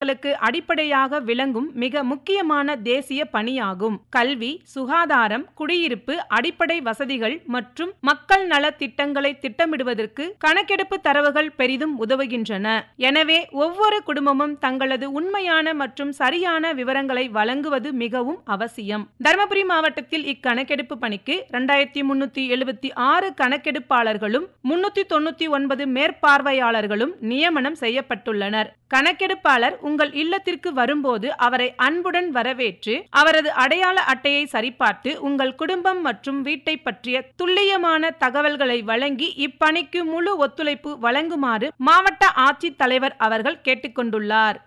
மக்களுக்கு அடிப்படையாக விளங்கும் மிக முக்கியமான தேசிய பணியாகும் கல்வி சுகாதாரம் குடியிருப்பு அடிப்படை வசதிகள் மற்றும் மக்கள் நல திட்டங்களை திட்டமிடுவதற்கு கணக்கெடுப்பு தரவுகள் பெரிதும் உதவுகின்றன எனவே ஒவ்வொரு குடும்பமும் தங்களது உண்மையான மற்றும் சரியான விவரங்களை வழங்குவது மிகவும் அவசியம் தருமபுரி மாவட்டத்தில் இக்கணக்கெடுப்பு பணிக்கு இரண்டாயிரத்தி முன்னூத்தி எழுபத்தி ஆறு கணக்கெடுப்பாளர்களும் முன்னூத்தி தொண்ணூத்தி ஒன்பது மேற்பார்வையாளர்களும் நியமனம் செய்யப்பட்டுள்ளனர் கணக்கெடுப்பாளர் உங்கள் இல்லத்திற்கு வரும்போது அவரை அன்புடன் வரவேற்று அவரது அடையாள அட்டையை சரிபார்த்து உங்கள் குடும்பம் மற்றும் வீட்டை பற்றிய துல்லியமான தகவல்களை வழங்கி இப்பணிக்கு முழு ஒத்துழைப்பு வழங்குமாறு மாவட்ட ஆட்சித் தலைவர் அவர்கள் கேட்டுக்கொண்டுள்ளார்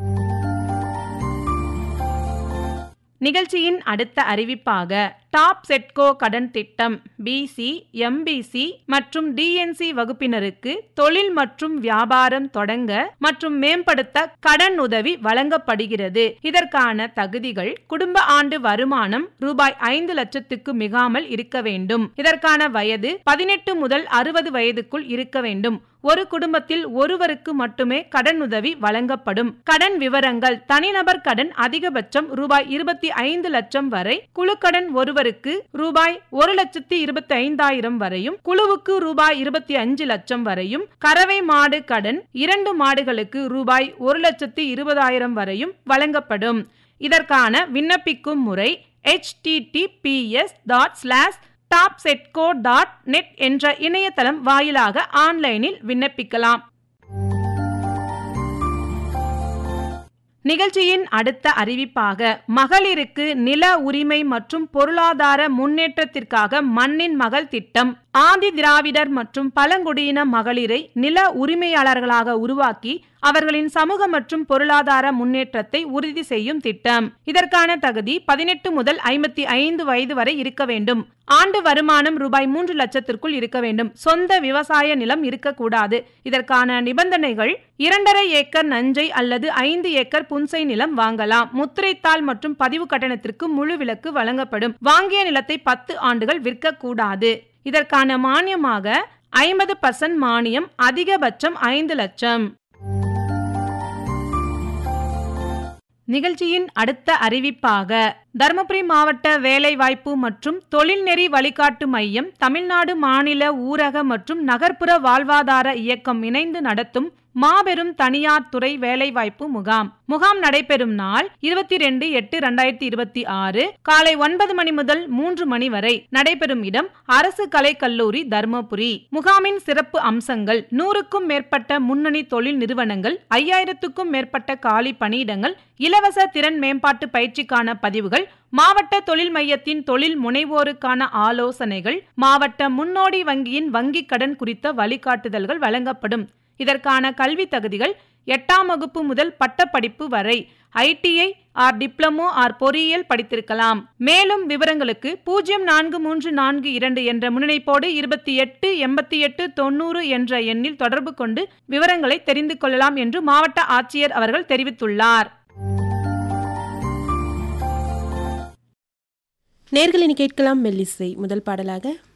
நிகழ்ச்சியின் அடுத்த அறிவிப்பாக டாப் செட்கோ கடன் திட்டம் பிசி எம்பிசி மற்றும் டிஎன்சி வகுப்பினருக்கு தொழில் மற்றும் வியாபாரம் தொடங்க மற்றும் மேம்படுத்த கடன் உதவி வழங்கப்படுகிறது இதற்கான தகுதிகள் குடும்ப ஆண்டு வருமானம் ரூபாய் ஐந்து லட்சத்துக்கு மிகாமல் இருக்க வேண்டும் இதற்கான வயது பதினெட்டு முதல் அறுபது வயதுக்குள் இருக்க வேண்டும் ஒரு குடும்பத்தில் ஒருவருக்கு மட்டுமே கடன் உதவி வழங்கப்படும் கடன் விவரங்கள் தனிநபர் கடன் அதிகபட்சம் ரூபாய் இருபத்தி ஐந்து லட்சம் வரை குழு கடன் ஒருவருக்கு ரூபாய் ஒரு லட்சத்தி இருபத்தி ஐந்தாயிரம் வரையும் குழுவுக்கு ரூபாய் இருபத்தி அஞ்சு லட்சம் வரையும் கறவை மாடு கடன் இரண்டு மாடுகளுக்கு ரூபாய் ஒரு லட்சத்தி இருபதாயிரம் வரையும் வழங்கப்படும் இதற்கான விண்ணப்பிக்கும் முறை HTTPS dot slash TABCEDCO dot net என்ற இணையதளம் வாயிலாக ஆன்லைனில் விண்ணப்பிக்கலாம் நிகழ்ச்சியின் அடுத்த அறிவிப்பாக மகளிருக்கு நில உரிமை மற்றும் பொருளாதார முன்னேற்றத்திற்காக மண்ணின் மகள் திட்டம் ஆதி திராவிடர் மற்றும் பழங்குடியின மகளிரை நில உரிமையாளர்களாக உருவாக்கி அவர்களின் சமூக மற்றும் பொருளாதார முன்னேற்றத்தை உறுதி செய்யும் திட்டம் இதற்கான தகுதி பதினெட்டு முதல் ஐம்பத்தி ஐந்து வயது வரை இருக்க வேண்டும் ஆண்டு வருமானம் ரூபாய் மூன்று லட்சத்திற்குள் இருக்க வேண்டும் சொந்த விவசாய நிலம் இருக்கக்கூடாது இதற்கான நிபந்தனைகள் இரண்டரை ஏக்கர் நஞ்சை அல்லது ஐந்து ஏக்கர் புன்சை நிலம் வாங்கலாம் முத்திரைத்தாள் மற்றும் பதிவு கட்டணத்திற்கு முழு விலக்கு வழங்கப்படும் வாங்கிய நிலத்தை பத்து ஆண்டுகள் விற்கக்கூடாது இதற்கான மானியமாக ஐம்பது பர்சன்ட் மானியம் அதிகபட்சம் ஐந்து லட்சம் நிகழ்ச்சியின் அடுத்த அறிவிப்பாக தருமபுரி மாவட்ட வேலைவாய்ப்பு மற்றும் தொழில்நெறி வழிகாட்டு மையம் தமிழ்நாடு மாநில ஊரக மற்றும் நகர்ப்புற வாழ்வாதார இயக்கம் இணைந்து நடத்தும் மாபெரும் தனியார் துறை வேலைவாய்ப்பு முகாம் முகாம் நடைபெறும் நாள் இருபத்தி ரெண்டு எட்டு இரண்டாயிரத்தி இருபத்தி ஆறு காலை ஒன்பது மணி முதல் மூன்று மணி வரை நடைபெறும் இடம் அரசு கலை கல்லூரி தர்மபுரி முகாமின் சிறப்பு அம்சங்கள் நூறுக்கும் மேற்பட்ட முன்னணி தொழில் நிறுவனங்கள் ஐயாயிரத்துக்கும் மேற்பட்ட காலி பணியிடங்கள் இலவச திறன் மேம்பாட்டு பயிற்சிக்கான பதிவுகள் மாவட்ட தொழில் மையத்தின் தொழில் முனைவோருக்கான ஆலோசனைகள் மாவட்ட முன்னோடி வங்கியின் வங்கிக் கடன் குறித்த வழிகாட்டுதல்கள் வழங்கப்படும் இதற்கான கல்வி தகுதிகள் எட்டாம் வகுப்பு முதல் பட்டப்படிப்பு வரை ஐடிஐ ஆர் டிப்ளமோ ஆர் பொறியியல் படித்திருக்கலாம் மேலும் விவரங்களுக்கு பூஜ்ஜியம் நான்கு மூன்று நான்கு இரண்டு என்ற முன்னிணைப்போடு இருபத்தி எட்டு எண்பத்தி எட்டு தொண்ணூறு என்ற எண்ணில் தொடர்பு கொண்டு விவரங்களை தெரிந்து கொள்ளலாம் என்று மாவட்ட ஆட்சியர் அவர்கள் தெரிவித்துள்ளார் நேர்களினி கேட்கலாம் மெல்லிசை முதல் பாடலாக